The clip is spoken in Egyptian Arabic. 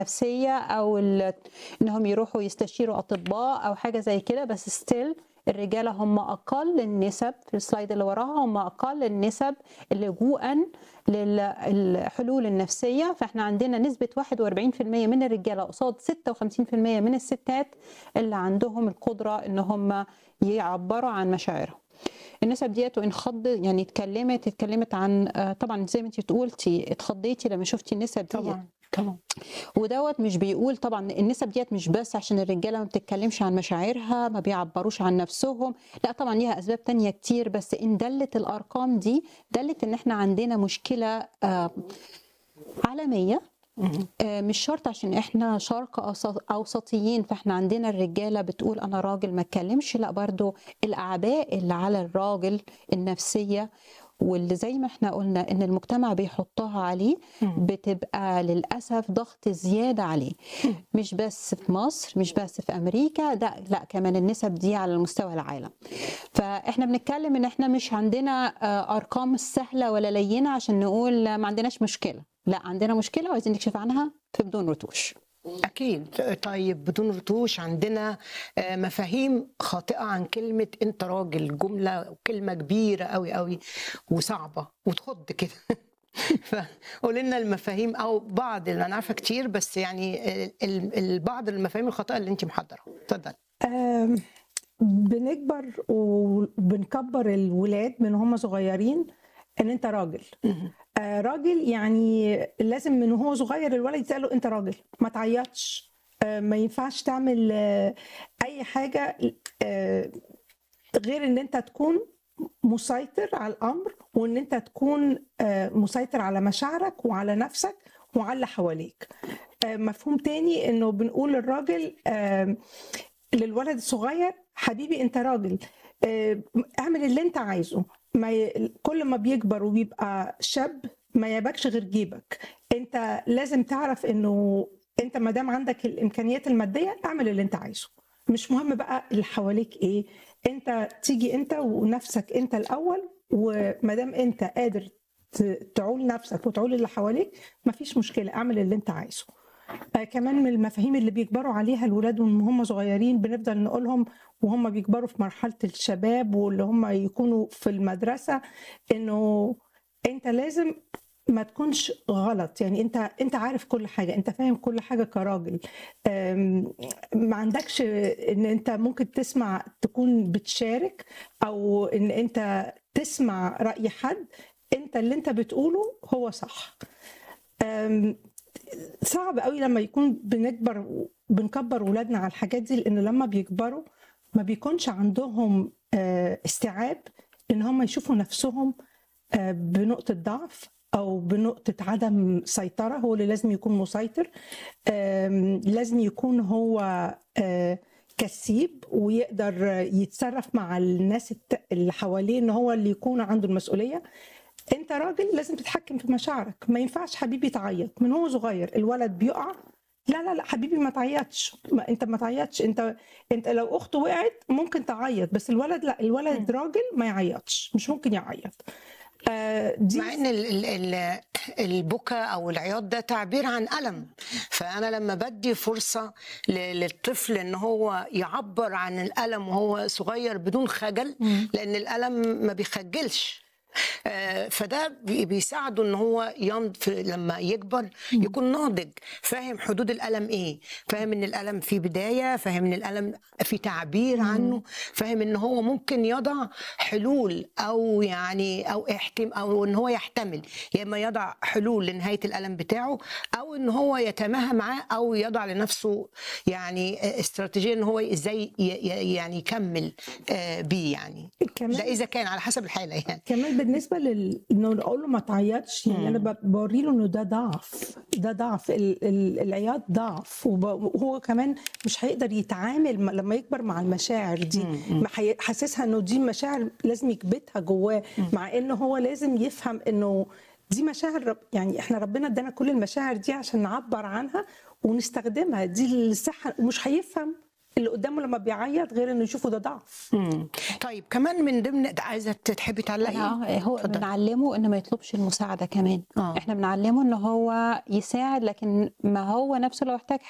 النفسيه او ال- انهم يروحوا يستشيروا اطباء او حاجه زي كده بس ستيل الرجاله هم اقل النسب في السلايد اللي وراها هم اقل النسب لجوءا للحلول النفسيه فاحنا عندنا نسبه 41% من الرجاله قصاد 56% من الستات اللي عندهم القدره ان هم يعبروا عن مشاعرهم النسب ديت وانخض يعني اتكلمت اتكلمت عن آه، طبعا زي ما انت قلتي اتخضيتي لما شفتي النسب دي طبعا طبعا ودوت مش بيقول طبعا النسب ديت مش بس عشان الرجاله ما بتتكلمش عن مشاعرها ما بيعبروش عن نفسهم لا طبعا ليها اسباب تانية كتير بس ان دلت الارقام دي دلت ان احنا عندنا مشكله آه، عالميه مهم. آه، مش شرط عشان احنا شرق أوسط- اوسطيين فاحنا عندنا الرجاله بتقول انا راجل ما اتكلمش لا برضو الاعباء اللي على الراجل النفسيه واللي زي ما احنا قلنا ان المجتمع بيحطها عليه مم. بتبقى للاسف ضغط زياده عليه مش بس في مصر مش بس في امريكا ده لا كمان النسب دي على مستوى العالم فاحنا بنتكلم ان احنا مش عندنا آه، ارقام سهله ولا لينه عشان نقول ما عندناش مشكله لا عندنا مشكله وعايزين نكشف عنها في بدون رتوش أكيد طيب بدون رتوش عندنا آه، مفاهيم خاطئة عن كلمة أنت راجل جملة كلمة كبيرة أوي أوي وصعبة وتخض كده فقول لنا المفاهيم أو بعض اللي أنا عارفة كتير بس يعني ال- ال- ال- بعض المفاهيم الخاطئة اللي أنت محضرة اتفضل آم، بنكبر وبنكبر الولاد من هم صغيرين ان انت راجل آه، راجل يعني لازم من وهو صغير الولد يتقال له انت راجل ما تعيطش آه، ما ينفعش تعمل آه، اي حاجه آه، غير ان انت تكون مسيطر على الامر وان انت تكون آه، مسيطر على مشاعرك وعلى نفسك وعلى اللي حواليك آه، مفهوم تاني انه بنقول للراجل آه، للولد الصغير حبيبي انت راجل آه، اعمل اللي انت عايزه ما ي... كل ما بيكبر وبيبقى شاب ما يبكش غير جيبك انت لازم تعرف انه انت ما دام عندك الامكانيات الماديه اعمل اللي انت عايزه مش مهم بقى اللي حواليك ايه انت تيجي انت ونفسك انت الاول وما دام انت قادر ت- تعول نفسك وتعول اللي حواليك مفيش مشكله اعمل اللي انت عايزه آه، كمان من المفاهيم اللي بيكبروا عليها الولاد وهم هم صغيرين بنفضل نقولهم وهم بيكبروا في مرحلة الشباب واللي هم يكونوا في المدرسة انه انت لازم ما تكونش غلط يعني انت انت عارف كل حاجه انت فاهم كل حاجه كراجل أم، ما عندكش ان انت ممكن تسمع تكون بتشارك او ان انت تسمع راي حد انت اللي انت بتقوله هو صح أم، صعب قوي لما يكون بنكبر بنكبر ولادنا على الحاجات دي لان لما بيكبروا ما بيكونش عندهم آه، استيعاب ان هم يشوفوا نفسهم آه، بنقطة ضعف او بنقطة عدم سيطرة هو اللي لازم يكون مسيطر آم، لازم يكون هو آه، كسيب ويقدر يتصرف مع الناس الت- اللي حواليه ان هو اللي يكون عنده المسؤولية انت راجل لازم تتحكم في مشاعرك ما ينفعش حبيبي تعيط من هو صغير الولد بيقع لا لا لا حبيبي ما تعيطش ما انت ما تعيطش انت انت لو اخته وقعت ممكن تعيط بس الولد لا الولد راجل ما يعيطش مش ممكن يعيط آه دي مع ان ال- ال- ال- البكا او العياط ده تعبير عن الم فانا لما بدي فرصه ل- للطفل ان هو يعبر عن الالم وهو صغير بدون خجل لان الالم ما بيخجلش آه، فده بي- بيساعده ان هو ينض في لما يكبر يكون ناضج فاهم حدود الالم ايه فاهم ان الالم فيه بدايه فاهم ان الالم في تعبير عنه فاهم ان هو ممكن يضع حلول او يعني او احتم او ان هو يحتمل يا اما يضع حلول لنهايه الالم بتاعه او ان هو يتماهى معاه او يضع لنفسه يعني آه، استراتيجيه ان هو ازاي ي- ي- يعني يكمل آه، بيه يعني كمان ده اذا كان على حسب الحاله يعني كمان بالنسبه لل انه اقول له ما تعيطش يعني انا ب- بوري له انه ده ضعف ده ضعف ال... ال... العياط ضعف وب... وهو كمان مش هيقدر يتعامل م- لما يكبر مع المشاعر دي ما حي- حاسسها انه دي مشاعر لازم يكبتها جواه مع انه هو لازم يفهم انه دي مشاعر رب يعني احنا ربنا ادانا كل المشاعر دي عشان نعبر عنها ونستخدمها دي الصحه ومش هيفهم اللي قدامه لما بيعيط غير انه يشوفه ده ضعف مم. طيب كمان من ضمن عايزه تحبي تعلقي أنا هو اتفضل. بنعلمه انه ما يطلبش المساعده كمان آه. احنا بنعلمه ان هو يساعد لكن ما هو نفسه لو احتاج